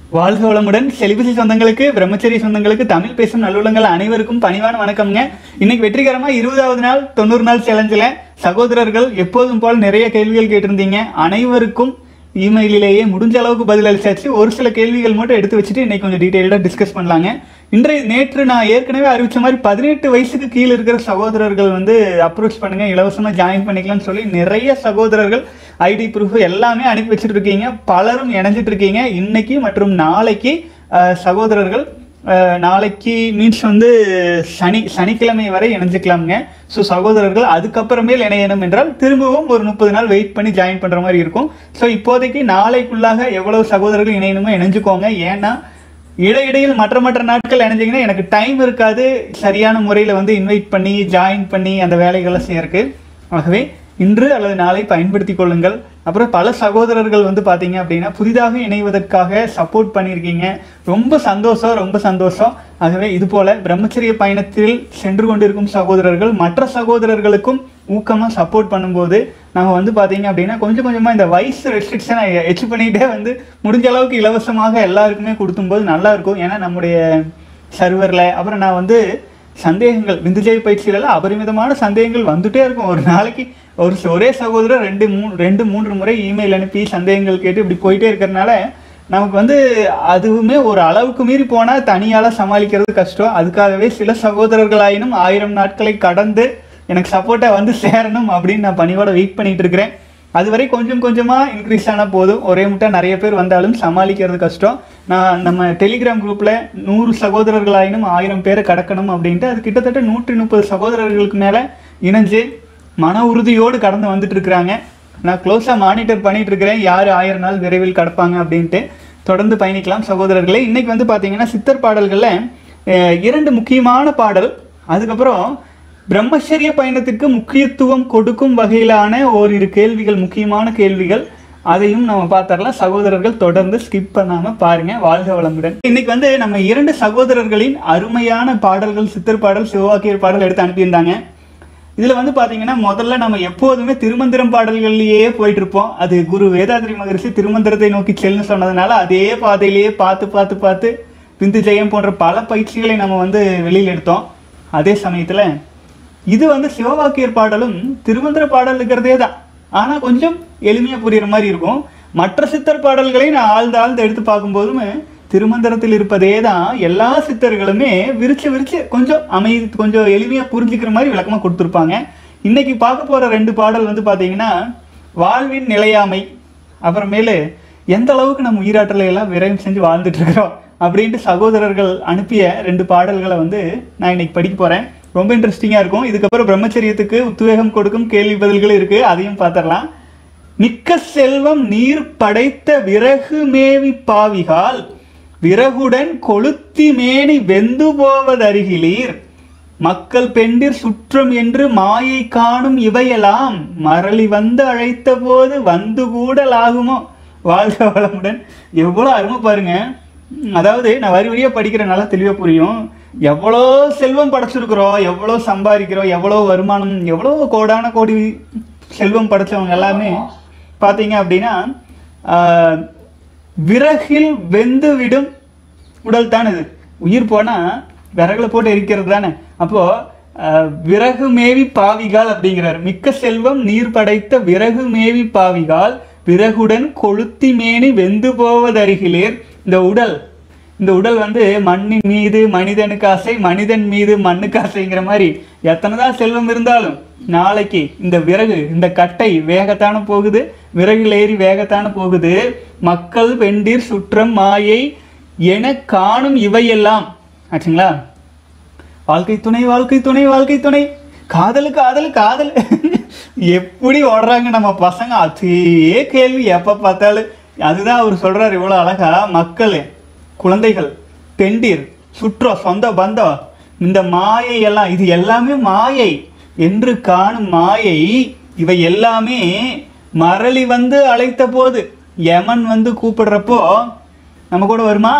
வாழ்க வளமுடன் செலிபசி சொந்தங்களுக்கு பிரம்மச்சரிய சொந்தங்களுக்கு தமிழ் பேசும் நல்லுள்ளங்கள் அனைவருக்கும் பணிவான வணக்கம்ங்க இன்னைக்கு வெற்றிகரமா இருபதாவது நாள் தொண்ணூறு நாள் சேலஞ்சில் சகோதரர்கள் எப்போதும் போல் நிறைய கேள்விகள் கேட்டிருந்தீங்க அனைவருக்கும் இமெயிலிலேயே முடிஞ்ச அளவுக்கு பதில் அளிச்சாச்சு ஒரு சில கேள்விகள் மட்டும் எடுத்து வச்சுட்டு இன்னைக்கு கொஞ்சம் டீட்டெயில்டாக டிஸ்கஸ் பண்ணலாங்க இன்றைய நேற்று நான் ஏற்கனவே அறிவிச்ச மாதிரி பதினெட்டு வயசுக்கு கீழே இருக்கிற சகோதரர்கள் வந்து அப்ரோச் பண்ணுங்க இலவசமாக ஜாயின் பண்ணிக்கலாம்னு சொல்லி நிறைய சகோதரர்கள் ஐடி ப்ரூஃப் எல்லாமே அனுப்பி வச்சுட்டு இருக்கீங்க பலரும் இணைஞ்சிட்டு இருக்கீங்க இன்னைக்கு மற்றும் நாளைக்கு அஹ், சகோதரர்கள் அஹ், நாளைக்கு மீன்ஸ் வந்து சனி சனிக்கிழமை வரை இணைஞ்சிக்கலாமுங்க ஸோ சகோதரர்கள் அதுக்கப்புறமேல் இணையணும் என்றால் திரும்பவும் ஒரு முப்பது நாள் வெயிட் பண்ணி ஜாயின் பண்ணுற மாதிரி இருக்கும் ஸோ இப்போதைக்கு நாளைக்குள்ளாக எவ்வளவு சகோதரர்கள் இணையணுமோ இணைஞ்சுக்கோங்க ஏன்னா இடையிடையில் மற்ற மற்ற நாட்கள் இணைஞ்சிங்கன்னா எனக்கு டைம் இருக்காது சரியான முறையில் வந்து இன்வைட் பண்ணி ஜாயின் பண்ணி அந்த வேலைகளை செய்யறதுக்கு ஆகவே இன்று அல்லது நாளை பயன்படுத்தி கொள்ளுங்கள் அப்புறம் பல சகோதரர்கள் வந்து பார்த்தீங்க அப்படின்னா புதிதாக இணைவதற்காக சப்போர்ட் பண்ணியிருக்கீங்க ரொம்ப சந்தோஷம் ரொம்ப சந்தோஷம் ஆகவே இது போல பிரம்மச்சரிய பயணத்தில் சென்று கொண்டிருக்கும் சகோதரர்கள் மற்ற சகோதரர்களுக்கும் ஊக்கமாக சப்போர்ட் பண்ணும்போது நம்ம வந்து பார்த்தீங்க அப்படின்னா கொஞ்சம் கொஞ்சமாக இந்த வயசு ரெஸ்ட்ரிக்ஷனை எச்சு பண்ணிக்கிட்டே வந்து முடிஞ்ச அளவுக்கு இலவசமாக எல்லாருக்குமே கொடுக்கும்போது நல்லா இருக்கும் ஏன்னா நம்முடைய சர்வரில் அப்புறம் நான் வந்து சந்தேகங்கள் விந்துஜெய் பயிற்சியிலலாம் அபரிமிதமான சந்தேகங்கள் வந்துட்டே இருக்கும் ஒரு நாளைக்கு ஒரு ச- ஒரே சகோதரர் ரெண்டு மூணு ரெண்டு மூன்று முறை இமெயில் அனுப்பி சந்தேகங்கள் கேட்டு இப்படி போயிட்டே இருக்கிறனால நமக்கு வந்து அதுவுமே ஒரு அளவுக்கு மீறி போனால் தனியால் சமாளிக்கிறது கஷ்டம் அதுக்காகவே சில சகோதரர்களாயினும் ஆயிரம் நாட்களை கடந்து எனக்கு சப்போர்ட்டாக வந்து சேரணும் அப்படின்னு நான் பணியோட வெயிட் பண்ணிட்டு இருக்கிறேன் அதுவரை கொஞ்சம் கொஞ்சமாக இன்க்ரீஸ் ஆனால் போதும் ஒரே முட்டை நிறைய பேர் வந்தாலும் சமாளிக்கிறது கஷ்டம் நான் நம்ம டெலிகிராம் குரூப்பில் நூறு சகோதரர்களாயினும் ஆயிரம் பேரை கடக்கணும் அப்படின்ட்டு அது கிட்டத்தட்ட நூற்றி முப்பது சகோதரர்களுக்கு மேலே இணைஞ்சு மன உறுதியோடு கடந்து வந்துட்டு இருக்கிறாங்க நான் க்ளோஸாக மானிட்டர் பண்ணிட்டு இருக்கிறேன் யார் ஆயிரம் நாள் விரைவில் கடப்பாங்க அப்படின்ட்டு தொடர்ந்து பயணிக்கலாம் சகோதரர்களே இன்னைக்கு வந்து பார்த்தீங்கன்னா சித்தர் பாடல்களில் அஹ், இரண்டு முக்கியமான பாடல் அதுக்கப்புறம் பிரம்மச்சரிய பயணத்திற்கு முக்கியத்துவம் கொடுக்கும் வகையிலான ஓரிரு கேள்விகள் முக்கியமான கேள்விகள் அதையும் நம்ம பார்த்தரலாம் சகோதரர்கள் தொடர்ந்து ஸ்கிப் பண்ணாம பாருங்க வாழ்க வளமுடன் இன்னைக்கு வந்து நம்ம இரண்டு சகோதரர்களின் அருமையான பாடல்கள் சித்தர் பாடல் சிவவாக்கியர் பாடல் எடுத்து அனுப்பியிருந்தாங்க இதுல வந்து பாத்தீங்கன்னா முதல்ல நம்ம எப்போதுமே திருமந்திரம் பாடல்கள்லயே போயிட்டு இருப்போம் அது குரு வேதாத்ரி மகரிஷி திருமந்திரத்தை நோக்கி செல்னு சொன்னதுனால அதே பாதையிலேயே பார்த்து பார்த்து பார்த்து பிந்து ஜெயம் போன்ற பல பயிற்சிகளை நம்ம வந்து வெளியில் எடுத்தோம் அதே சமயத்துல இது வந்து சிவவாக்கியர் பாடலும் திருமந்திர பாடல் இருக்கிறதே தான் ஆனா கொஞ்சம் எளிமையா புரியுற மாதிரி இருக்கும் மற்ற சித்தர் பாடல்களை நான் ஆழ்ந்து ஆழ்ந்து எடுத்து பார்க்கும்போதும் திருமந்திரத்தில் இருப்பதே தான் எல்லா சித்தர்களுமே விரிச்சு விரிச்சு கொஞ்சம் அமை கொஞ்சம் எளிமையா புரிஞ்சுக்கிற மாதிரி விளக்கமா கொடுத்துருப்பாங்க இன்னைக்கு பார்க்க போற ரெண்டு பாடல் வந்து பாத்தீங்கன்னா வாழ்வின் நிலையாமை அப்புறமேலு எந்த அளவுக்கு நம்ம உயிராற்றலை எல்லாம் விரைவு செஞ்சு வாழ்ந்துட்டு இருக்கிறோம் அப்படின்ட்டு சகோதரர்கள் அனுப்பிய ரெண்டு பாடல்களை வந்து நான் இன்னைக்கு படிக்க போறேன் ரொம்ப இன்ட்ரெஸ்டிங்காக இருக்கும் இதுக்கப்புறம் பிரம்மச்சரியத்துக்கு உத்வேகம் கொடுக்கும் கேள்வி பதில்கள் இருக்கு அதையும் பார்த்துடலாம் மிக்க செல்வம் நீர் படைத்த விறகு மேவி பாவிகால் விறகுடன் கொளுத்தி மேனி வெந்து போவதருகிலீர் மக்கள் பெண்டிர் சுற்றம் என்று மாயை காணும் இவையெல்லாம் மரளி வந்து அழைத்த போது வந்து கூடலாகுமோ வாழ்க வளமுடன் எவ்வளோ அருமை பாருங்க உம், அதாவது நான் வரி வரியா படிக்கிறனால தெளிவாக புரியும் எவ்வளோ செல்வம் படைச்சிருக்கிறோம் எவ்வளோ சம்பாதிக்கிறோம் எவ்வளோ வருமானம் எவ்வளோ கோடான கோடி செல்வம் படைச்சவங்க எல்லாமே பார்த்தீங்க அப்படின்னா ஆஹ், விறகில் வெந்து விடும் உடல் தானே இது உயிர் போனா விறகுல போட்டு எரிக்கிறது தானே அப்போ அஹ், விறகு மேவி பாவிகால் அப்படிங்கிறார் மிக்க செல்வம் நீர் படைத்த விறகு மேவி பாவிகால் விறகுடன் கொளுத்தி மேனி வெந்து போவதருகிலேர் இந்த உடல் இந்த உடல் வந்து மண்ணின் மீது மனிதனுக்கு ஆசை மனிதன் மீது மண்ணுக்கு ஆசைங்கிற மாதிரி எத்தனை தான் செல்வம் இருந்தாலும் நாளைக்கு இந்த விறகு இந்த கட்டை வேகத்தான போகுது விறகில் ஏறி வேகத்தான போகுது மக்கள் வெண்டீர் சுற்றம் மாயை என காணும் இவையெல்லாம் ஆச்சுங்களா வாழ்க்கை துணை வாழ்க்கை துணை வாழ்க்கை துணை காதலு காதலு காதல் எப்படி ஓடுறாங்க நம்ம பசங்க அதே கேள்வி எப்போ பார்த்தாலும் அதுதான் அவர் சொல்றாரு இவ்வளோ அழகா மக்கள் குழந்தைகள் பெண்டீர் சுற்றம் சொந்த பந்தம் இந்த மாயை எல்லாம் இது எல்லாமே மாயை என்று காணும் மாயை இவை எல்லாமே மரளி வந்து அழைத்த போது யமன் வந்து கூப்பிடுறப்போ நம்ம கூட வருமா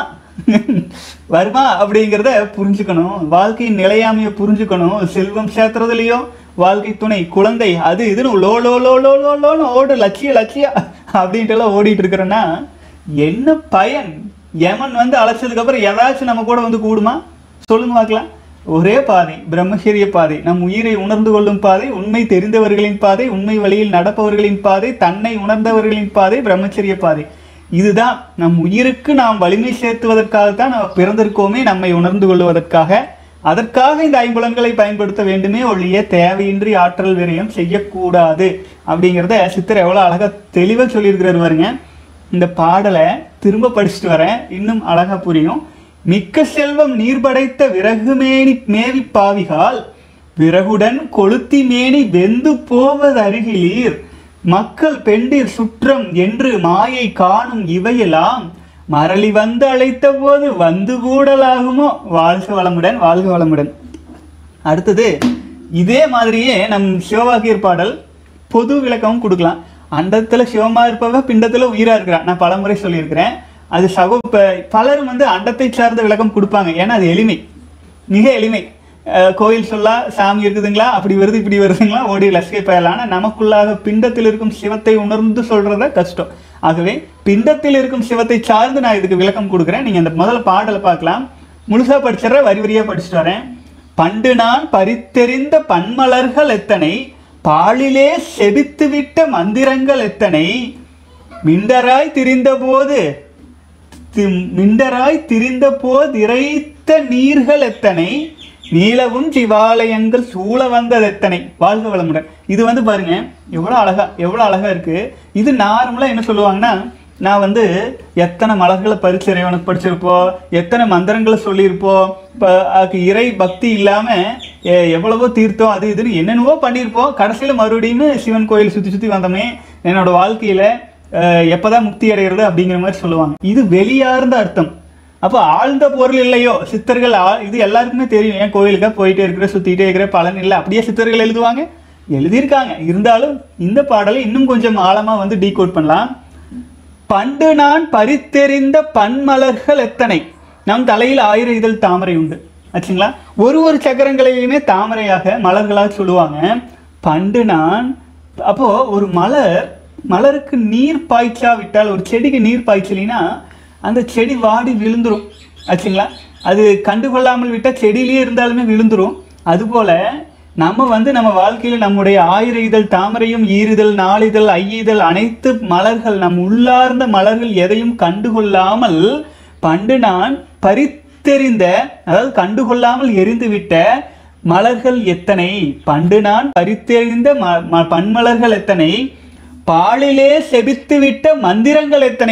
வருமா அப்படிங்கிறத புரிஞ்சுக்கணும் வாழ்க்கையின் நிலையாமையை புரிஞ்சுக்கணும் செல்வம் சேர்த்துறதுலையும் வாழ்க்கை துணை குழந்தை அது இதுன்னு லோ லோ லோ லோ லோ லோன்னு ஓடு லட்சிய லட்சியா அப்படின்ட்டு எல்லாம் ஓடிட்டு இருக்கிறேன்னா என்ன பயன் யமன் வந்து அழைச்சதுக்கு அப்புறம் ஏதாச்சும் நம்ம கூட வந்து கூடுமா சொல்லுங்க பார்க்கலாம் ஒரே பாதை பிரம்மச்சரிய பாதை நம் உயிரை உணர்ந்து கொள்ளும் பாதை உண்மை தெரிந்தவர்களின் பாதை உண்மை வழியில் நடப்பவர்களின் பாதை தன்னை உணர்ந்தவர்களின் பாதை பிரம்மச்சரிய பாதை இதுதான் நம் உயிருக்கு நாம் வலிமை சேர்த்துவதற்காகத்தான் நாம் பிறந்திருக்கோமே நம்மை உணர்ந்து கொள்வதற்காக அதற்காக இந்த ஐம்புலன்களை பயன்படுத்த வேண்டுமே ஒழிய தேவையின்றி ஆற்றல் விரயம் செய்யக்கூடாது அப்படிங்கிறத சித்தர் எவ்வளோ அழகா தெளிவாக சொல்லியிருக்கிறாரு பாருங்க இந்த பாடலை திரும்ப படிச்சுட்டு வரேன் இன்னும் அழகா புரியும் மிக்க செல்வம் நீர் படைத்த விறகு மேனி மேவி பாவிகால் விறகுடன் கொளுத்தி மேனி வெந்து போவது அருகிலீர் மக்கள் பெண்டிர் சுற்றம் என்று மாயை காணும் இவையெல்லாம் மரளி வந்து அழைத்த போது வந்து கூடலாகுமோ வாழ்க வளமுடன் வாழ்க வளமுடன் அடுத்தது இதே மாதிரியே நம் சிவவாக்கியர் பாடல் பொது விளக்கமும் கொடுக்கலாம் அண்டத்துல சிவமா இருப்பவ பிண்டத்துல உயிரா இருக்கிறான் நான் பலமுறை சொல்லியிருக்கிறேன் அது சகோ ப- பலரும் வந்து அண்டத்தை சார்ந்த விளக்கம் கொடுப்பாங்க ஏன்னா அது எளிமை மிக எளிமை அஹ் கோயில் சொல்லா சாமி இருக்குதுங்களா அப்படி வருது இப்படி வருதுங்களா ஓடி எஸ்கேப் ஆகலாம் ஆனால் நமக்குள்ளாக பிண்டத்தில் இருக்கும் சிவத்தை உணர்ந்து சொல்றத கஷ்டம் ஆகவே பிண்டத்தில் இருக்கும் சிவத்தை சார்ந்து நான் இதுக்கு விளக்கம் கொடுக்குறேன் நீங்க அந்த முதல்ல பாடலை பார்க்கலாம் முழுசா படிச்சிடற வரி வரியா படிச்சுட்டு வரேன் பண்டு நான் பறித்தெறிந்த பன்மலர்கள் எத்தனை பாலிலே செபித்துவிட்ட மந்திரங்கள் எத்தனை மிண்டராய் திரிந்தபோது தி- மிண்டராய் திரிந்த போதிரைத்த நீர்கள் எத்தனை நீளவும் சிவாலயங்கள் சூழ வந்தது எத்தனை வாழ்க வளமுடன் இது வந்து பாருங்க எவ்வளோ அழகா எவ்வளோ அழகா இருக்கு இது நார்மலாக என்ன சொல்லுவாங்கன்னா நான் வந்து எத்தனை மலர்களை பரிசு இறைவனுக்கு படிச்சிருப்போம் எத்தனை மந்திரங்களை சொல்லியிருப்போம் இப்போ அதுக்கு இறை பக்தி இல்லாமல் எவ்வளவோ தீர்த்தம் அது இதுன்னு என்னென்னவோ பண்ணியிருப்போம் கடைசியில் மறுபடியும் சிவன் கோயில் சுற்றி சுற்றி வந்தோமே என்னோட வாழ்க்கையில் அஹ் எப்பதான் முக்தி அடைகிறது அப்படிங்கிற மாதிரி சொல்லுவாங்க இது வெளியார்ந்த அர்த்தம் அப்போ ஆழ்ந்த பொருள் இல்லையோ சித்தர்கள் ஆ- இது எல்லாருக்குமே தெரியும் ஏன் கோயிலுக்கா போயிட்டே இருக்கிற சுத்திட்டே இருக்கிற பலன் இல்லை அப்படியே சித்தர்கள் எழுதுவாங்க எழுதியிருக்காங்க இருந்தாலும் இந்த பாடலை இன்னும் கொஞ்சம் ஆழமா வந்து டீகோட் பண்ணலாம் பண்டு நான் பறித்தெறிந்த பன்மலர்கள் எத்தனை நம் தலையில் ஆயிரம் இதழ் தாமரை உண்டு ஆச்சுங்களா ஒரு ஒரு சக்கரங்களையுமே தாமரையாக மலர்களாக சொல்லுவாங்க பண்டு நான் அப்போ ஒரு மலர் மலருக்கு நீர் பாய்ச்சா விட்டால் ஒரு செடிக்கு நீர் பாய்ச்சலினா அந்த செடி வாடி விழுந்துரும் ஆச்சுங்களா அது கண்டுகொள்ளாமல் விட்டால் செடியிலேயே இருந்தாலுமே விழுந்துரும் அதுபோல நம்ம வந்து நம்ம வாழ்க்கையில நம்முடைய ஆயிர இதழ் தாமரையும் ஈரிதழ் நாளிதழ் ஐயிதழ் அனைத்து மலர்கள் நம் உள்ளார்ந்த மலர்கள் எதையும் கண்டுகொள்ளாமல் பண்டு நான் பறித்தெறிந்த அதாவது கண்டுகொள்ளாமல் எரிந்துவிட்ட மலர்கள் எத்தனை பண்டு நான் பறித்தெறிந்த ம- ம- பன்மலர்கள் எத்தனை பாலிலே செபித்துவிட்ட மந்திரங்கள் எத்தனை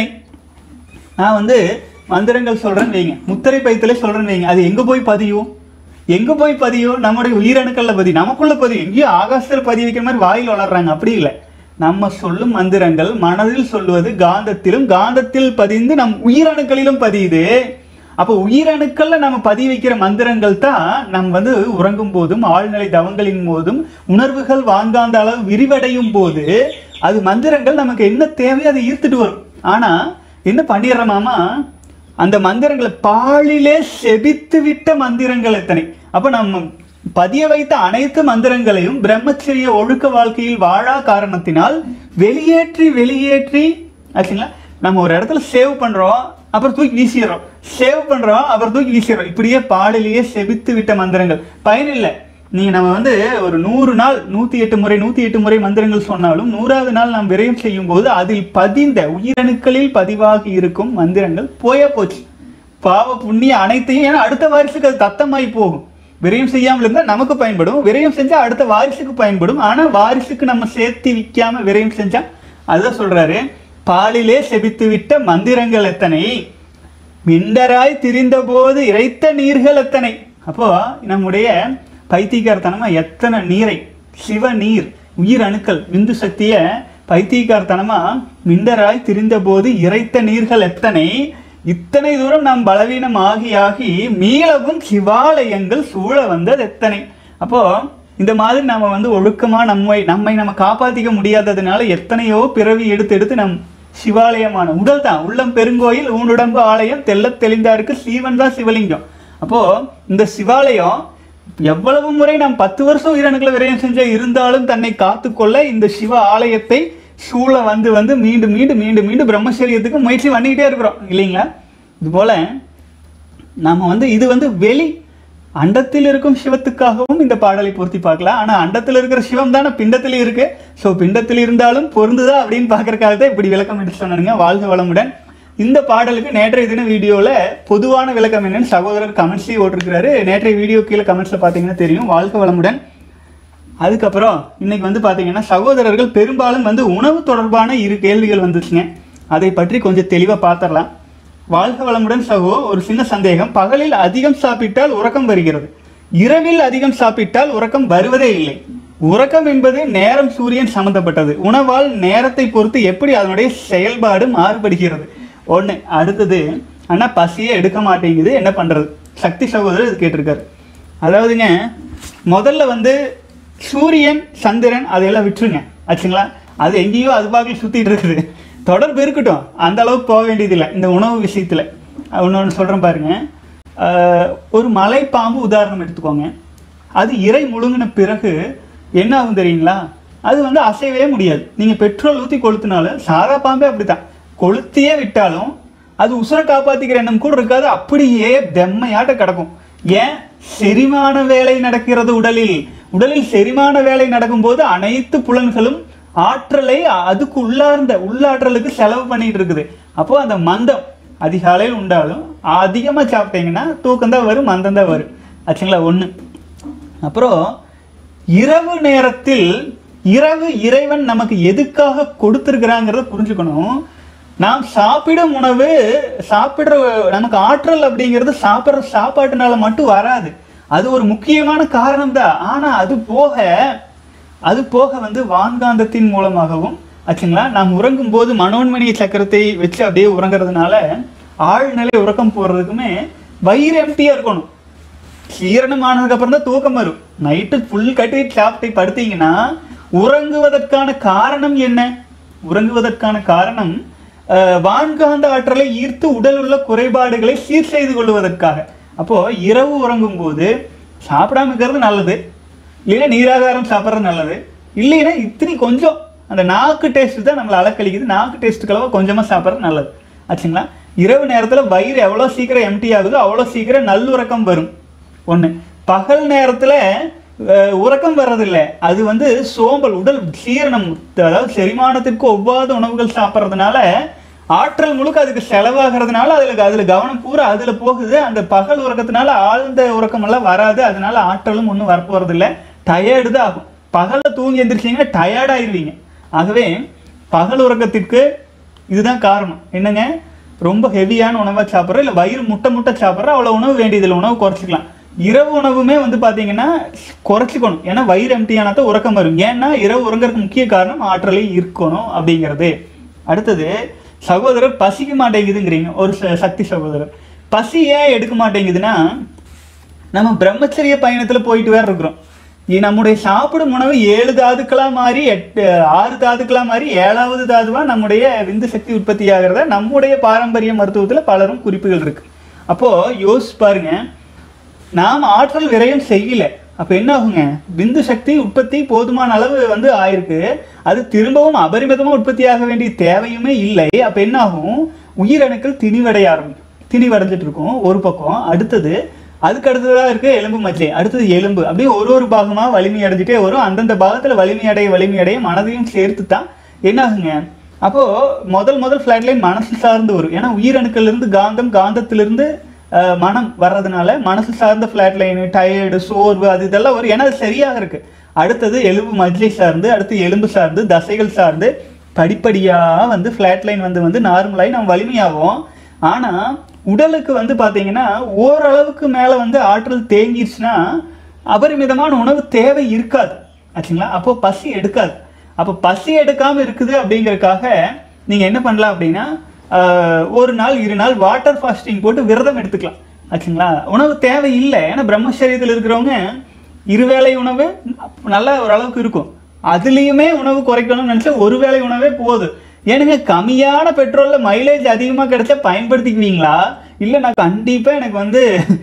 நான் வந்து மந்திரங்கள் சொல்றேன்னு வைங்க முத்திரை பைத்திலே சொல்றேன்னு வைங்க அது எங்க போய் பதியும் எங்க போய் பதியும் நம்முடைய உயிரணுக்கள்ல பதி நமக்குள்ள பதியும் எங்கேயோ ஆகாசத்தில் பதிய வைக்கிற மாதிரி வாயில் வளர்றாங்க அப்படி இல்லை நம்ம சொல்லும் மந்திரங்கள் மனதில் சொல்வது காந்தத்திலும் காந்தத்தில் பதிந்து நம் உயிரணுக்களிலும் பதியுது அப்போ உயிரணுக்கள்ல நம்ம பதிய வைக்கிற மந்திரங்கள் தான் நம்ம வந்து உறங்கும் போதும் ஆழ்நிலை தவங்களின் போதும் உணர்வுகள் வாங்காந்த அளவு விரிவடையும் போது அது மந்திரங்கள் நமக்கு என்ன தேவையோ அதை ஈர்த்துட்டு வரும் ஆனா என்ன பண்ணிடுறோமாமா அந்த மந்திரங்களை பாலிலே செபித்து விட்ட மந்திரங்கள் எத்தனை அப்ப நம்ம பதிய வைத்த அனைத்து மந்திரங்களையும் பிரம்மச்சரிய ஒழுக்க வாழ்க்கையில் வாழா காரணத்தினால் வெளியேற்றி வெளியேற்றி ஆச்சுங்களா நம்ம ஒரு இடத்துல சேவ் பண்றோம் அப்புறம் தூக்கி வீசிடுறோம் சேவ் பண்றோம் அப்புறம் தூக்கி வீசிடுறோம் இப்படியே பாலிலேயே செபித்து விட்ட மந்திரங்கள் பயனில்லை நீங்க நம்ம வந்து ஒரு நூறு நாள் நூத்தி எட்டு முறை நூத்தி எட்டு முறை மந்திரங்கள் சொன்னாலும் நூறாவது நாள் நாம் விரயம் செய்யும் போது அதில் பதிந்த உயிரணுக்களில் பதிவாகி இருக்கும் மந்திரங்கள் போயே போச்சு பாவ புண்ணிய அனைத்தையும் ஏன்னா அடுத்த வாரிசுக்கு அது தத்தமாய் போகும் விரயம் செய்யாமல் இருந்தால் நமக்கு பயன்படும் விரயம் செஞ்சா அடுத்த வாரிசுக்கு பயன்படும் ஆனா வாரிசுக்கு நம்ம சேர்த்து விற்காம விரயம் செஞ்சா அதுதான் சொல்றாரு பாலிலே செபித்து விட்ட மந்திரங்கள் எத்தனை மிண்டராய் திரிந்தபோது இறைத்த நீர்கள் எத்தனை அப்போ நம்முடைய பைத்தியக்காரத்தனமா எத்தனை நீரை சிவ நீர் உயிர் அணுக்கள் விந்து சக்திய பைத்தியக்காரத்தனமா மிண்டராய் திரிந்தபோது இறைத்த நீர்கள் எத்தனை இத்தனை தூரம் நாம் பலவீனம் ஆகி ஆகி மீளவும் சிவாலயங்கள் சூழ வந்தது எத்தனை அப்போ இந்த மாதிரி நாம வந்து ஒழுக்கமா நம்மை நம்மை நம்ம காப்பாத்திக்க முடியாததுனால எத்தனையோ பிறவி எடுத்து எடுத்து நம் சிவாலயமான உடல் தான் உள்ளம் பெருங்கோயில் ஊனுடம்பு ஆலயம் தெள்ளத் தெளிந்தாருக்கு சீவன் தான் சிவலிங்கம் அப்போ இந்த சிவாலயம் எவ்வளவு முறை நாம் பத்து வருஷம் உயிரணுக்களை விரயம் செஞ்ச இருந்தாலும் தன்னை காத்துக்கொள்ள இந்த சிவ ஆலயத்தை சூழ வந்து வந்து மீண்டும் மீண்டும் மீண்டும் மீண்டும் பிரம்மச்சரியத்துக்கு முயற்சி பண்ணிக்கிட்டே இருக்கிறோம் இல்லைங்களா இதுபோல நாம வந்து இது வந்து வெளி அண்டத்தில் இருக்கும் சிவத்துக்காகவும் இந்த பாடலை பொருத்தி பார்க்கலாம் ஆனா அண்டத்தில் இருக்கிற சிவம் தானே பிண்டத்தில் இருக்கு ஸோ பிண்டத்தில் இருந்தாலும் பொருந்துதா அப்படின்னு பார்க்கறதுக்காக தான் இப்படி விளக்கம் எடுத்து சொன்னானுங்க வாழ்க வளமுடன் இந்த பாடலுக்கு நேற்றைய தின வீடியோவில் பொதுவான விளக்கம் என்னன்னு சகோதரர் கமெண்ட்ஸ்லேயே ஓட்டிருக்கிறாரு நேற்றைய வீடியோ கீழே கமெண்ட்ஸில் பார்த்தீங்கன்னா தெரியும் வாழ்க வளமுடன் அதுக்கப்புறம் இன்னைக்கு வந்து பார்த்தீங்கன்னா சகோதரர்கள் பெரும்பாலும் வந்து உணவு தொடர்பான இரு கேள்விகள் வந்துச்சுங்க அதை பற்றி கொஞ்சம் தெளிவாக பார்த்துடலாம் வாழ்க வளமுடன் சகோ ஒரு சின்ன சந்தேகம் பகலில் அதிகம் சாப்பிட்டால் உறக்கம் வருகிறது இரவில் அதிகம் சாப்பிட்டால் உறக்கம் வருவதே இல்லை உறக்கம் என்பது நேரம் சூரியன் சம்பந்தப்பட்டது உணவால் நேரத்தை பொறுத்து எப்படி அதனுடைய செயல்பாடு மாறுபடுகிறது ஒன்று அடுத்தது ஆனால் பசியே எடுக்க மாட்டேங்குது என்ன பண்ணுறது சக்தி சகோதரர் இது கேட்டிருக்காரு அதாவதுங்க முதல்ல வந்து சூரியன் சந்திரன் அதையெல்லாம் விட்டுருங்க ஆச்சுங்களா அது எங்கேயோ அது பாக்கில் சுற்றிட்டு இருக்குது தொடர்பு இருக்கட்டும் அந்த அளவுக்கு போக வேண்டியதில்லை இந்த உணவு விஷயத்தில் இன்னொன்று சொல்கிறேன் பாருங்க ஆஹ், ஒரு மலைப்பாம்பு உதாரணம் எடுத்துக்கோங்க அது இறை முழுங்கின பிறகு என்ன ஆகும் தெரியுங்களா அது வந்து அசையவே முடியாது நீங்கள் பெட்ரோல் ஊற்றி கொளுத்தினாலும் சாதா பாம்பே அப்படித்தான் கொளுத்தியே விட்டாலும் அது உசுரை காப்பாத்திக்கிற எண்ணம் கூட இருக்காது அப்படியே தெம்மையாட்ட கிடக்கும் ஏன் செரிமான வேலை நடக்கிறது உடலில் உடலில் செரிமான வேலை நடக்கும்போது அனைத்து புலன்களும் ஆற்றலை அதுக்கு உள்ளார்ந்த உள்ளாற்றலுக்கு செலவு பண்ணிட்டு இருக்குது அப்போ அந்த மந்தம் அதிகாலையில் உண்டாலும் அதிகமாக சாப்பிட்டீங்கன்னா தூக்கம் தான் வரும் மந்தம் தான் வரும் ஆச்சுங்களா ஒன்று அப்புறம் இரவு நேரத்தில் இரவு இறைவன் நமக்கு எதுக்காக கொடுத்துருக்கிறாங்கிறத புரிஞ்சுக்கணும் நாம் சாப்பிடும் உணவு சாப்பிடுற நமக்கு ஆற்றல் அப்படிங்கிறது சாப்பிட்ற சாப்பாட்டுனால மட்டும் வராது அது ஒரு முக்கியமான காரணம் தான் ஆனா அது போக அது போக வந்து வான்காந்தத்தின் மூலமாகவும் ஆச்சுங்களா நாம் உறங்கும் போது மனோன்மணி சக்கரத்தை வச்சு அப்படியே உறங்குறதுனால ஆழ்நிலை உறக்கம் போடுறதுக்குமே வயிறு எம்டியா இருக்கணும் சீரணம் ஆனதுக்கு அப்புறம் தான் தூக்கம் வரும் நைட்டு ஃபுல் கட்டி சாப்பிட்டு படுத்தீங்கன்னா உறங்குவதற்கான காரணம் என்ன உறங்குவதற்கான காரணம் அஹ், வான்காந்த ஆற்றலை ஈர்த்து உடல் உள்ள குறைபாடுகளை சீர் செய்து கொள்வதற்காக அப்போ இரவு உறங்கும் போது சாப்பிடாம இருக்கிறது நல்லது இல்லைன்னா நீராகாரம் சாப்பிட்றது நல்லது இல்லைன்னா இத்தனை கொஞ்சம் அந்த நாக்கு டேஸ்ட் தான் நம்மளை அலக்கழிக்குது நாக்கு டேஸ்ட்டுக்களவா கொஞ்சமாக சாப்பிட்றது நல்லது ஆச்சுங்களா இரவு நேரத்தில் வயிறு எவ்வளோ சீக்கிரம் எம்டி ஆகுதோ அவ்வளோ சீக்கிரம் நல்லுறக்கம் வரும் ஒன்று பகல் நேரத்தில் உறக்கம் வர்றதில்லை அது வந்து சோம்பல் உடல் சீரணம் அதாவது செரிமானத்திற்கு ஒவ்வாத உணவுகள் சாப்பிட்றதுனால ஆற்றல் முழுக்க அதுக்கு செலவாகிறதுனால அதில் அதில் கவனம் பூரா அதில் போகுது அந்த பகல் உறக்கத்தினால ஆழ்ந்த உறக்கமெல்லாம் வராது அதனால ஆற்றலும் ஒன்றும் வரப்போகிறதில்ல டயர்டு தான் ஆகும் பகலில் தூங்கி எந்திரிச்சிங்கன்னா டயர்டாயிருவீங்க ஆகவே பகல் உறக்கத்திற்கு இதுதான் காரணம் என்னங்க ரொம்ப ஹெவியான உணவை சாப்பிட்றோம் இல்லை வயிறு முட்டை முட்டை சாப்பிட்றோம் அவ்வளோ உணவு வேண்டியதில்லை உணவு குறைச்சிக்கலாம் இரவு உணவுமே வந்து பார்த்தீங்கன்னா குறைச்சிக்கணும் ஏன்னா வயிறு எம்டியானா தான் உறக்கம் வரும் ஏன்னா இரவு உறங்குறதுக்கு முக்கிய காரணம் ஆற்றலை இருக்கணும் அப்படிங்கிறது அடுத்தது சகோதரர் பசிக்க மாட்டேங்குதுங்கிறீங்க ஒரு ச- சக்தி சகோதரர் பசி ஏன் எடுக்க மாட்டேங்குதுன்னா நம்ம பிரம்மச்சரிய பயணத்துல போயிட்டு வேற இருக்கிறோம் இ- நம்முடைய சாப்பிடும் உணவு ஏழு தாதுக்களா மாறி எட்டு ஆறு தாதுக்களா மாறி ஏழாவது தாதுவா நம்முடைய விந்து சக்தி உற்பத்தி ஆகிறத நம்முடைய பாரம்பரிய மருத்துவத்துல பலரும் குறிப்புகள் இருக்கு அப்போ யோசிச்சு பாருங்க நாம் ஆற்றல் விரயம் செய்யல அப்ப என்ன ஆகுங்க விந்து சக்தி உற்பத்தி போதுமான அளவு வந்து ஆயிருக்கு அது திரும்பவும் அபரிமிதமா உற்பத்தி ஆக வேண்டிய தேவையுமே இல்லை அப்ப என்ன ஆகும் உயிரணுக்கள் திணிவடைய ஆரம்பிக்கும் திணிவடைஞ்சிட்டு இருக்கும் ஒரு பக்கம் அடுத்தது அதுக்கு அடுத்ததா இருக்கு எலும்பு மஜ்ஜை அடுத்தது எலும்பு அப்படியே ஒரு ஒரு பாகமா வலிமை அடைஞ்சிட்டே வரும் அந்தந்த பாகத்துல வலிமை அடைய வலிமை அடைய மனதையும் சேர்த்து தான் என்ன ஆகுங்க அப்போ முதல் முதல் ஃபிளாட் லைன் மனசு சார்ந்து வரும் ஏன்னா உயிரணுக்கள்ல இருந்து காந்தம் காந்தத்திலிருந்து அஹ், மனம் வர்றதுனால மனசு சார்ந்த ஃபிளாட் லைனு டயர்டு சோர்வு அது இதெல்லாம் வரும் ஏன்னா அது சரியாக இருக்கு அடுத்தது எலும்பு மஜ்ஜை சார்ந்து அடுத்து எலும்பு சார்ந்து தசைகள் சார்ந்து படிப்படியா வந்து ஃபிளாட் லைன் வந்து வந்து நார்மலாகி நம்ம வலிமையாகும் ஆனா உடலுக்கு வந்து பாத்தீங்கன்னா ஓரளவுக்கு மேல வந்து ஆற்றல் தேங்கிருச்சுன்னா அபரிமிதமான உணவு தேவை இருக்காது ஆச்சுங்களா அப்போ பசி எடுக்காது அப்போ பசி எடுக்காம இருக்குது அப்படிங்கறதுக்காக நீங்க என்ன பண்ணலாம் அப்படின்னா ஆஹ், ஒரு நாள் இரு நாள் வாட்டர் ஃபாஸ்டிங் போட்டு விரதம் எடுத்துக்கலாம் ஆச்சுங்களா உணவு தேவை இல்லை ஏன்னா பிரம்மச்சரியத்தில் இருக்கிறவங்க இருவேளை உணவு நல்ல ஓரளவுக்கு இருக்கும் அதுலேயுமே உணவு குறைக்கணும்னு நினச்சா ஒரு வேளை உணவே போதும் ஏனுங்க கம்மியான பெட்ரோலில் மைலேஜ் அதிகமாக கிடைச்சா பயன்படுத்திக்குவீங்களா இல்லை நான் கண்டிப்பாக எனக்கு வந்து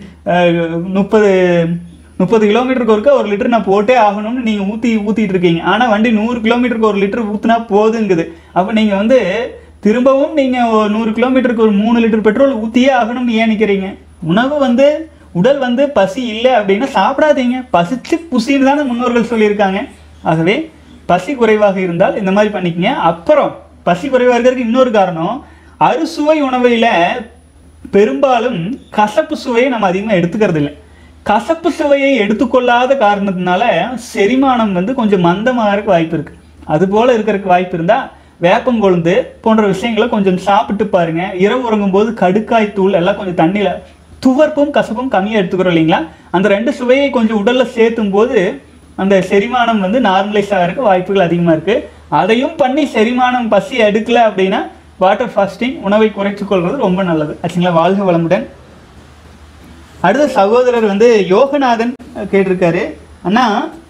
முப்பது முப்பது கிலோமீட்டருக்கு ஒருக்கா ஒரு லிட்டர் நான் போட்டே ஆகணும்னு நீங்கள் ஊற்றி ஊற்றிட்டு இருக்கீங்க ஆனால் வண்டி நூறு கிலோமீட்டருக்கு ஒரு லிட்டர் ஊற்றினா போதுங்குது அப்போ நீங்கள் வந்து திரும்பவும் நீங்க ஒரு நூறு கிலோமீட்டருக்கு ஒரு மூணு லிட்டர் பெட்ரோல் ஊத்தியே ஆகணும்னு ஏன் நிக்கிறீங்க உணவு வந்து உடல் வந்து பசி இல்லை அப்படின்னா சாப்பிடாதீங்க பசிச்சு புசின்னு தானே முன்னோர்கள் சொல்லியிருக்காங்க ஆகவே பசி குறைவாக இருந்தால் இந்த மாதிரி பண்ணிக்கங்க அப்புறம் பசி குறைவாக இருக்கிறதுக்கு இன்னொரு காரணம் அறுசுவை உணவையில் பெரும்பாலும் கசப்பு சுவையை நம்ம அதிகமாக எடுத்துக்கிறது இல்லை கசப்பு சுவையை எடுத்துக்கொள்ளாத காரணத்தினால செரிமானம் வந்து கொஞ்சம் மந்தமாக இருக்க வாய்ப்பு இருக்கு அது போல இருக்கிறதுக்கு வாய்ப்பு இருந்தா வேப்பங்கொழுந்து போன்ற விஷயங்களை கொஞ்சம் சாப்பிட்டு பாருங்க இரவு உறங்கும் போது கடுக்காய் தூள் எல்லாம் கொஞ்சம் தண்ணியில துவர்ப்பும் கசப்பும் கம்மியாக எடுத்துக்கிறோம் இல்லைங்களா அந்த ரெண்டு சுவையை கொஞ்சம் உடல்ல சேர்த்தும் போது அந்த செரிமானம் வந்து நார்மலைஸ் ஆகிறதுக்கு வாய்ப்புகள் அதிகமாக இருக்கு அதையும் பண்ணி செரிமானம் பசி எடுக்கல அப்படின்னா வாட்டர் ஃபாஸ்டிங் உணவை குறைத்துக் கொள்வது ரொம்ப நல்லது ஆச்சுங்களா வாழ்க வளமுடன் அடுத்த சகோதரர் வந்து யோகநாதன் கேட்டிருக்காரு அண்ணா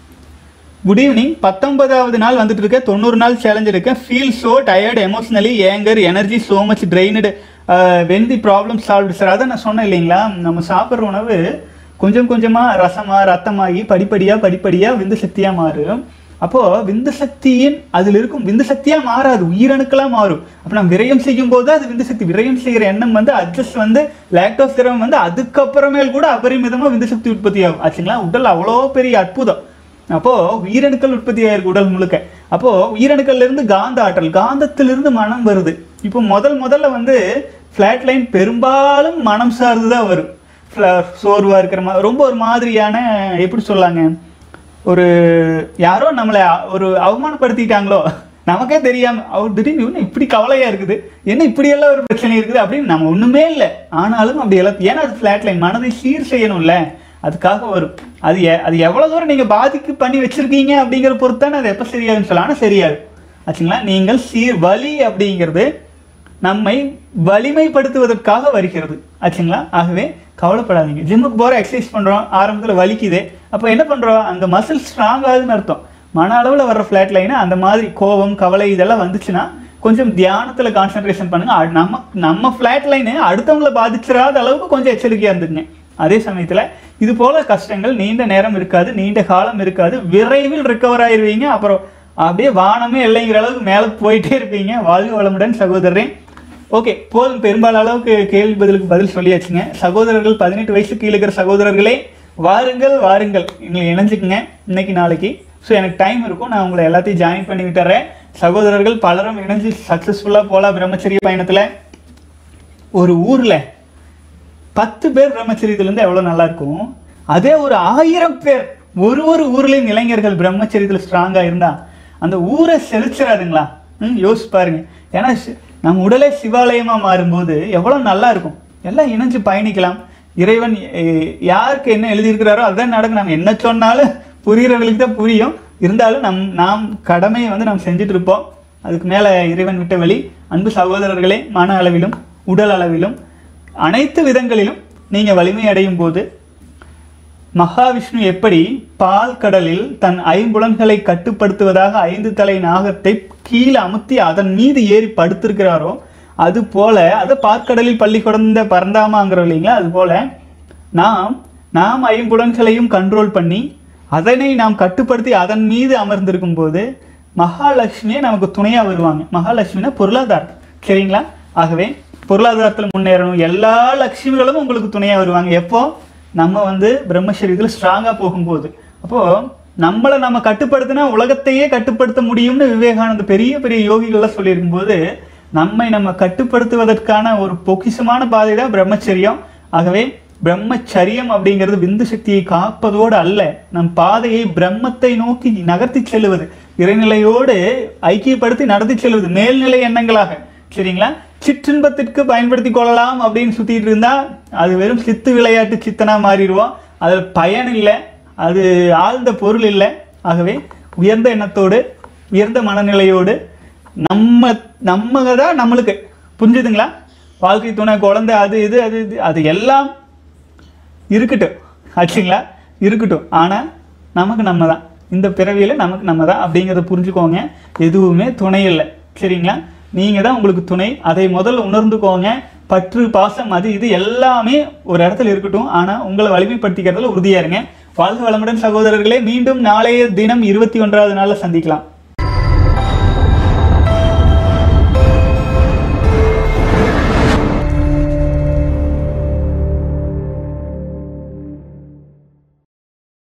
குட் ஈவினிங் பத்தொன்பதாவது நாள் வந்துட்டு இருக்க தொண்ணூறு நாள் சேலஞ்ச் இருக்கேன் feel so tired emotionally anger energy so much drained when the problem solve sir அதை நான் சொன்னேன் இல்லைங்களா நம்ம சாப்பிட்ற உணவு கொஞ்சம் கொஞ்சமாக ரசமாக ரத்தமாகி படிப்படியாக படிப்படியாக விந்து சக்தியாக மாறும் அப்போது விந்து சக்தியின் அதில் இருக்கும் விந்து சக்தியாக மாறாது உயிரணுக்களாக மாறும் அப்போ நம்ம விரயம் செய்யும் போது அது விந்து சக்தி விரயம் செய்கிற எண்ணம் வந்து அட்ஜஸ்ட் வந்து லாக்டோஸ் திரவம் வந்து அதுக்கப்புறமேல் கூட அபரிமிதமாக விந்து சக்தி உற்பத்தி ஆகும் ஆச்சுங்களா உடல் அவ்வளோ பெரிய அற்புதம் அப்போ உயிரணுக்கள் உற்பத்தி ஆயிருக்கு உடல் முழுக்க அப்போ உயிரணுக்கள்ல இருந்து காந்த ஆற்றல் காந்தத்திலிருந்து மனம் வருது இப்போ முதல் முதல்ல வந்து ஃபிளாட் லைன் பெரும்பாலும் மனம் சார்ந்து தான் வரும் ஃப்ள- சோர்வா இருக்கிற மாதிரி ரொம்ப ஒரு மாதிரியான எப்படி சொல்லாங்க ஒரு யாரோ நம்மளை அ- ஒரு அவமானப்படுத்திட்டாங்களோ நமக்கே தெரியாம அவர் திடீர்னு இவனு இப்படி கவலையா இருக்குது என்ன இப்படி எல்லாம் ஒரு பிரச்சனை இருக்குது அப்படின்னு நம்ம ஒண்ணுமே இல்லை ஆனாலும் அப்படி எல்லாம் ஏன்னா அது ஃபிளாட் லைன் மனதை சீர் செய்யணும்ல அதுக்காக வரும் அது எ- அது எவ்வளவு தூரம் நீங்க பாதிக்கு பண்ணி வச்சிருக்கீங்க அப்படிங்கிற பொறுத்தானே அது எப்ப சரியாகுன்னு சொல்லலாம் ஆனா சரியாது ஆச்சுங்களா நீங்கள் சீர் வலி அப்படிங்கிறது நம்மை வலிமைப்படுத்துவதற்காக வருகிறது ஆச்சுங்களா ஆகவே கவலைப்படாதீங்க ஜிம்முக்கு போகிற எக்ஸசைஸ் பண்ணுறோம் ஆரம்பத்தில் வலிக்குது அப்போ என்ன பண்ணுறோம் அங்கே மசில் ஸ்ட்ராங் ஆகுதுன்னு அர்த்தம் மன அளவில் வர்ற ஃப்ளாட் லைனு அந்த மாதிரி கோபம் கவலை இதெல்லாம் வந்துச்சுன்னா கொஞ்சம் தியானத்தில் கான்சென்ட்ரேஷன் பண்ணுங்க அ- நம்ம நம்ம ஃப்ளாட் லைனு அடுத்தவங்கள பாதிச்சிடாத அளவுக்கு கொஞ்சம் எச்சரிக்கையாக இருந்துக்குங்க அதே சமயத்தில் இது போல கஷ்டங்கள் நீண்ட நேரம் இருக்காது நீண்ட காலம் இருக்காது விரைவில் ரிகவர் ஆயிருவீங்க அப்புறம் அப்படியே வானமே இல்லைங்கிற அளவுக்கு மேலே போயிட்டே இருப்பீங்க வாழ்க வளமுடன் சகோதரரே ஓகே போதும் பெரும்பாலும் அளவுக்கு கேள்வி பதிலுக்கு பதில் சொல்லியாச்சுங்க சகோதரர்கள் பதினெட்டு வயசு கீழே இருக்கிற சகோதரர்களே வாருங்கள் வாருங்கள் எங்களை இணைஞ்சுக்குங்க இன்னைக்கு நாளைக்கு ஸோ எனக்கு டைம் இருக்கும் நான் உங்களை எல்லாத்தையும் ஜாயின் பண்ணி விட்டுறேன் சகோதரர்கள் பலரும் இணைஞ்சு சக்ஸஸ்ஃபுல்லாக போகலாம் பிரம்மச்சரிய பயணத்தில் ஒரு ஊரில் பத்து பேர் பிரம்மச்சரியத்துல இருந்து எவ்வளவு நல்லா இருக்கும் அதே ஒரு ஆயிரம் பேர் ஒரு ஒரு ஊர்லயும் இளைஞர்கள் பிரம்மச்சரியத்துல ஸ்ட்ராங்கா இருந்தா அந்த ஊரை செழிச்சிடாதுங்களா ம் யோசிச்சு பாருங்க ஏன்னா சி- நம்ம உடலே சிவாலயமா மாறும்போது எவ்வளவு நல்லா இருக்கும் எல்லாம் இணைஞ்சு பயணிக்கலாம் இறைவன் எ- யாருக்கு என்ன எழுதியிருக்கிறாரோ அதுதான் நடக்கும் நம்ம என்ன சொன்னாலும் புரிகிறவங்களுக்கு தான் புரியும் இருந்தாலும் நம் நாம் கடமையை வந்து நாம் செஞ்சுட்டு இருப்போம் அதுக்கு மேலே இறைவன் விட்ட வழி அன்பு சகோதரர்களே மன அளவிலும் உடல் அளவிலும் அனைத்து விதங்களிலும் நீங்க வலிமை அடையும் போது மகாவிஷ்ணு எப்படி பால் கடலில் தன் ஐம்புலன்களை கட்டுப்படுத்துவதாக ஐந்து தலை நாகத்தை கீழே அமுத்தி அதன் மீது ஏறி படுத்திருக்கிறாரோ அது போல அது பார்க்கடலில் பள்ளி கொடந்த பரந்தாமாங்கிறோம் இல்லைங்களா அது போல நாம் நாம் ஐம்புலன்களையும் கண்ட்ரோல் பண்ணி அதனை நாம் கட்டுப்படுத்தி அதன் மீது அமர்ந்திருக்கும் போது மகாலட்சுமியே நமக்கு துணையா வருவாங்க மகாலட்சுமினா பொருளாதாரம் சரிங்களா ஆகவே பொருளாதாரத்தில் முன்னேறணும் எல்லா லட்சுமிகளும் உங்களுக்கு துணையா வருவாங்க எப்போ நம்ம வந்து பிரம்மச்சரியத்தில் ஸ்ட்ராங்கா போகும்போது அப்போ நம்மளை நம்ம கட்டுப்படுத்தினா உலகத்தையே கட்டுப்படுத்த முடியும்னு விவேகானந்த பெரிய பெரிய யோகிகள்லாம் சொல்லியிருக்கும் போது நம்மை நம்ம கட்டுப்படுத்துவதற்கான ஒரு பொக்கிஷமான பாதை தான் பிரம்மச்சரியம் ஆகவே பிரம்மச்சரியம் அப்படிங்கிறது விந்து சக்தியை காப்பதோடு அல்ல நம் பாதையை பிரம்மத்தை நோக்கி நகர்த்தி செல்லுவது இறைநிலையோடு ஐக்கியப்படுத்தி நடத்தி செல்வது மேல்நிலை எண்ணங்களாக சரிங்களா சிற்றின்பத்திற்கு பயன்படுத்தி கொள்ளலாம் அப்படின்னு சுத்திட்டு இருந்தா அது வெறும் சித்து விளையாட்டு சித்தனா மாறிடுவோம் அதில் பயன் இல்லை அது ஆழ்ந்த பொருள் இல்லை ஆகவே உயர்ந்த எண்ணத்தோடு உயர்ந்த மனநிலையோடு நம்ம நம்ம தான் நம்மளுக்கு புரிஞ்சுதுங்களா வாழ்க்கை துணை குழந்தை அது இது அது இது அது எல்லாம் இருக்கட்டும் ஆச்சுங்களா இருக்கட்டும் ஆனால் நமக்கு நம்ம தான் இந்த பிறவியில் நமக்கு நம்ம தான் அப்படிங்கிறத புரிஞ்சுக்கோங்க எதுவுமே துணை இல்லை சரிங்களா நீங்கள் தான் உங்களுக்கு துணை அதை முதல்ல உணர்ந்துக்கோங்க பற்று பாசம் அது இது எல்லாமே ஒரு இடத்துல இருக்கட்டும் ஆனால் உங்களை வலிமைப்படுத்திக்கிறதுல உறுதியா இருங்க வாழ்க வளமுடன் சகோதரர்களே மீண்டும் நாளைய தினம் இருபத்தி ஒன்றாவது நாளில் சந்திக்கலாம்